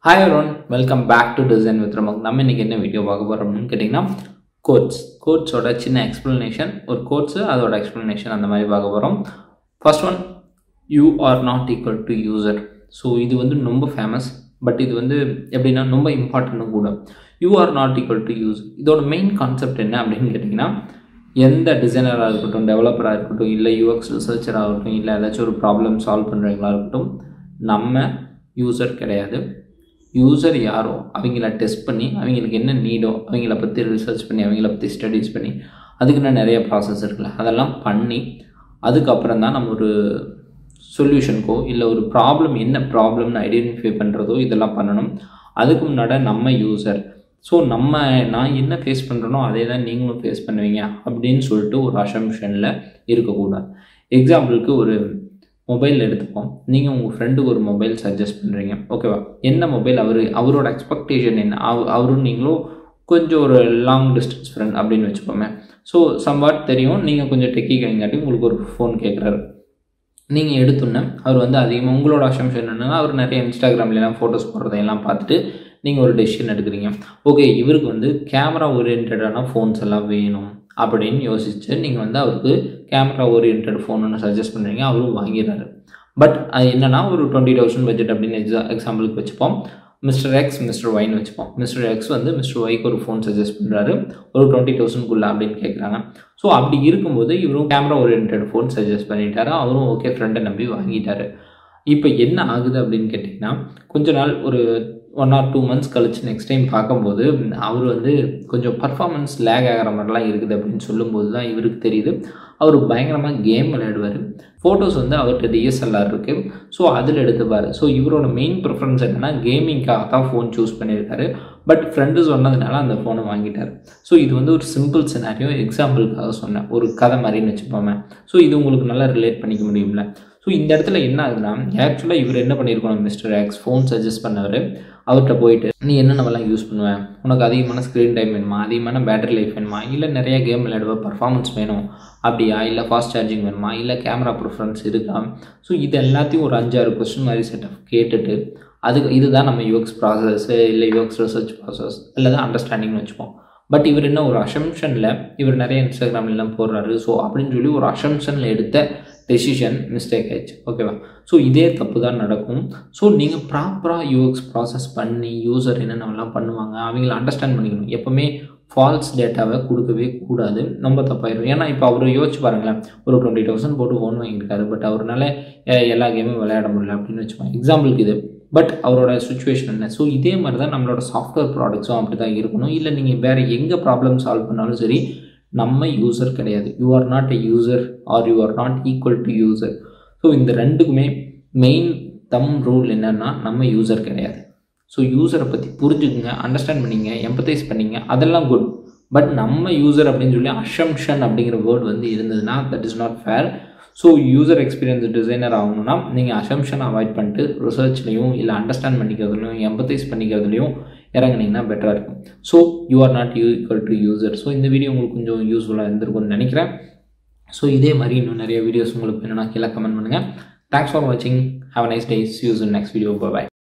hi Aaron welcome back to design with ரமக் நம்ம இன்றைக்கி என்ன வீடியோ பார்க்க போகிறோம்னு கேட்டிங்கன்னா கோட்ஸ் கோட்ஸோட சின்ன எக்ஸ்ப்ளனேஷன் ஒரு கோட்ஸு அதோட எக்ஸ்ப்ளனேஷன் அந்த மாதிரி பார்க்க போகிறோம் first one you are not equal to user so இது வந்து ரொம்ப ஃபேமஸ் பட் இது வந்து எப்படின்னா ரொம்ப இம்பார்ட்டண்ட்டும் கூட you are not equal to use இதோட மெயின் கான்செப்ட் என்ன அப்படின்னு கேட்டிங்கன்னா எந்த டிசைனராக இருக்கட்டும் டெவலப்பராக இருக்கட்டும் இல்லை யூஎக்ஸ் ரிசர்ச்சராக இருக்கட்டும் இல்லை ஏதாச்சும் ஒரு ப்ராப்ளம் சால்வ் பண்ணுறவங்களா இருக்கட்டும் நம்ம யூசர் கிடையாது யூசர் யாரோ அவங்கள டெஸ்ட் பண்ணி அவங்களுக்கு என்ன நீடோ அவங்கள பற்றி ரிசர்ச் பண்ணி அவங்கள பற்றி ஸ்டடீஸ் பண்ணி அதுக்குன்னு நிறைய ப்ராசஸ் இருக்குல்ல அதெல்லாம் பண்ணி அதுக்கப்புறம் தான் நம்ம ஒரு சொல்யூஷனுக்கோ இல்லை ஒரு ப்ராப்ளம் என்ன ப்ராப்ளம்னு ஐடென்டிஃபை பண்ணுறதோ இதெல்லாம் பண்ணணும் அதுக்கு முன்னாடி நம்ம யூசர் ஸோ நம்ம நான் என்ன ஃபேஸ் பண்ணுறனோ அதே தான் நீங்களும் ஃபேஸ் பண்ணுவீங்க அப்படின்னு சொல்லிட்டு ஒரு அசம்ஷனில் இருக்கக்கூடாது எக்ஸாம்பிளுக்கு ஒரு மொபைல் எடுத்துப்போம் நீங்கள் உங்கள் ஃப்ரெண்டுக்கு ஒரு மொபைல் சஜஸ்ட் பண்ணுறீங்க ஓகேவா என்ன மொபைல் அவர் அவரோட எக்ஸ்பெக்டேஷன் என்ன அவ அவரும் நீங்களும் கொஞ்சம் ஒரு லாங் டிஸ்டன்ஸ் ஃப்ரெண்ட் அப்படின்னு வச்சுப்போமே ஸோ சம்வாட் தெரியும் நீங்கள் கொஞ்சம் டெக்கி கைங்காட்டி உங்களுக்கு ஒரு ஃபோன் கேட்குறாரு நீங்கள் எடுத்தோன்னே அவர் வந்து அதிகமாக உங்களோட அசம்ஷன் என்னென்னா அவர் நிறைய இன்ஸ்டாகிராம்லாம் ஃபோட்டோஸ் போடுறதையெல்லாம் பார்த்துட்டு நீங்கள் ஒரு டெசிஷன் எடுக்கிறீங்க ஓகே இவருக்கு வந்து கேமரா ஓரியன்டான ஃபோன்ஸ் எல்லாம் வேணும் அப்படின்னு யோசிச்சு நீங்கள் வந்து அவருக்கு கேமரா ஓரியன்ட் ஃபோன் ஒன்று சஜஸ்ட் பண்ணுறீங்க அவரும் வாங்கிடுறாரு பட் அது என்னென்னா ஒரு டுவெண்ட்டி தௌசண்ட் பட்ஜெட் அப்படின்னு எக்ஸா எக்ஸாம்பிளுக்கு வச்சுப்போம் மிஸ்டர் எக்ஸ் மிஸ்டர் ஒய்னு வச்சுப்போம் மிஸ்டர் எக்ஸ் வந்து மிஸ்டர் ஒய்க்கு ஒரு ஃபோன் சஜஸ்ட் பண்ணுறாரு ஒரு டுவெண்ட்டி தௌசண்ட்குள்ளே அப்படின்னு கேட்குறாங்க ஸோ அப்படி இருக்கும்போது இவரும் கேமரா ஓரியன்ட் ஃபோன் சஜஸ்ட் பண்ணிட்டாரு அவரும் ஓகே ஃப்ரெண்டை நம்பி வாங்கிட்டாரு இப்போ என்ன ஆகுது அப்படின்னு கேட்டிங்கன்னா கொஞ்ச நாள் ஒரு ஒன் ஆர் டூ மந்த்ஸ் கழிச்சு நெக்ஸ்ட் டைம் பார்க்கும்போது அவர் வந்து கொஞ்சம் பர்ஃபார்மன்ஸ் லேக் ஆகிற மாதிரிலாம் இருக்குது அப்படின்னு சொல்லும்போது தான் இவருக்கு தெரியுது அவர் பயங்கரமாக கேம் விளையாடுவார் ஃபோட்டோஸ் வந்து அவர்கிட்ட டிஎஸ்எல்ஆர் இருக்குது ஸோ அதில் எடுத்துப்பார் ஸோ இவரோட மெயின் ப்ரிஃபரன்ஸ் என்னென்னா கேமிங்காக தான் ஃபோன் சூஸ் பண்ணியிருக்காரு பட் ஃப்ரெண்டு சொன்னதுனால அந்த ஃபோனை வாங்கிட்டார் ஸோ இது வந்து ஒரு சிம்பிள் சினாரியோ எக்ஸாம்பிளுக்காக சொன்னேன் ஒரு கதை மாதிரின்னு வச்சுப்போமே ஸோ இது உங்களுக்கு நல்லா ரிலேட் பண்ணிக்க முடியும்ல ஸோ இந்த இடத்துல என்ன ஆகுதுன்னா ஆக்சுவலாக இவர் என்ன பண்ணியிருக்கணும் மிஸ்டர் எக்ஸ் ஃபோன் சஜஸ்ட் பண்ணவர் அவர்கிட்ட போயிட்டு நீ என்னென்னவெல்லாம் யூஸ் பண்ணுவேன் உனக்கு அதிகமான ஸ்க்ரீன் டைம் வேணுமா அதிகமான பேட்டரி லைஃப் வேணுமா இல்லை நிறைய கேம் விளையாடுவ பர்ஃபார்மன்ஸ் வேணும் அப்படியா இல்லை ஃபாஸ்ட் சார்ஜிங் வேணுமா இல்லை கேமரா ப்ரிஃபரன்ஸ் இருக்கா ஸோ இது எல்லாத்தையும் ஒரு அஞ்சாறு கொஸ்டின் மாதிரி செட் ஆஃப் கேட்டுட்டு அதுக்கு இதுதான் நம்ம யூஎக்ஸ் ப்ராசஸ் இல்லை யூஎக்ஸ் ரிசர்ச் ப்ராசஸ் இல்லை தான் அண்டர்ஸ்டாண்டிங்னு வச்சுப்போம் பட் இவர் என்ன ஒரு அசம்ஷனில் இவர் நிறைய இன்ஸ்டாகிராம்லாம் போடுறாரு ஸோ அப்படின்னு சொல்லி ஒரு அசம்ஷனில் எடுத்த டெசிஷன் மிஸ்டேக் ஆயிடுச்சு ஓகேவா ஸோ இதே தப்பு தான் நடக்கும் ஸோ நீங்கள் ப்ராப்பராக யூஎக்ஸ் ப்ராசஸ் பண்ணி யூசர் என்னென்னலாம் பண்ணுவாங்க அவங்கள அண்டர்ஸ்டாண்ட் பண்ணிக்கணும் எப்போவுமே ஃபால்ஸ் டேட்டாவை கொடுக்கவே கூடாது ரொம்ப தப்பாயிடும் ஏன்னா இப்போ அவர் யோசிச்சு பாருங்களேன் ஒரு டுவெண்ட்டி தௌசண்ட் போட்டு ஃபோன் வாங்கியிருக்காரு பட் அவரால் எல்லா கேமும் விளையாட முடியல அப்படின்னு வச்சுப்பாங்க எக்ஸாம்பிளுக்கு இது பட் அவரோட சுச்சுவேஷன் என்ன ஸோ இதே மாதிரி தான் நம்மளோட சாஃப்ட்வேர் ப்ராடக்ட்ஸும் அப்படி தான் இருக்கணும் இல்லை நீங்கள் வேறு எங்கே ப்ராப்ளம் சால்வ் பண்ணாலும் சரி நம்ம யூசர் கிடையாது you are not a user are you are not equal to user so இந்த ரெண்டுக்குமே மெயின் தம் ரூல் என்னென்னா நம்ம யூசர் கிடையாது ஸோ யூசரை பற்றி புரிஞ்சுக்குங்க அண்டர்ஸ்டாண்ட் பண்ணிங்க எம்பத்தைஸ் பண்ணிங்க அதெல்லாம் குட் பட் நம்ம யூசர் அப்படின்னு சொல்லி அஷம்ஷன் அப்படிங்கிற வேர்ட் வந்து இருந்ததுன்னா that is not fair so user experience designer ஆகணும்னா நீங்கள் அசம்ஷனை அவாய்ட் பண்ணிட்டு ரிசர்ச்லையும் இல்லை அண்டர்ஸ்டாண்ட் பண்ணிக்கிறதுலையும் எம்பத்தைஸ் பண்ணிக்கிறதுலையும் இறங்குனீங்கன்னா பெட்டராக இருக்கும் so you are not you equal to user so இந்த வீடியோ உங்களுக்கு கொஞ்சம் யூஸ்ஃபுல்லாக இருந்திருக்கும்னு நினைக்கிறேன் ஸோ இதே மாதிரி இன்னும் நிறைய வீடியோஸ் உங்களுக்கு வேணும்னா கீழே கமெண்ட் பண்ணுங்கள் தேங்க்ஸ் ஃபார் வாட்சிங் have nice days use in next video bye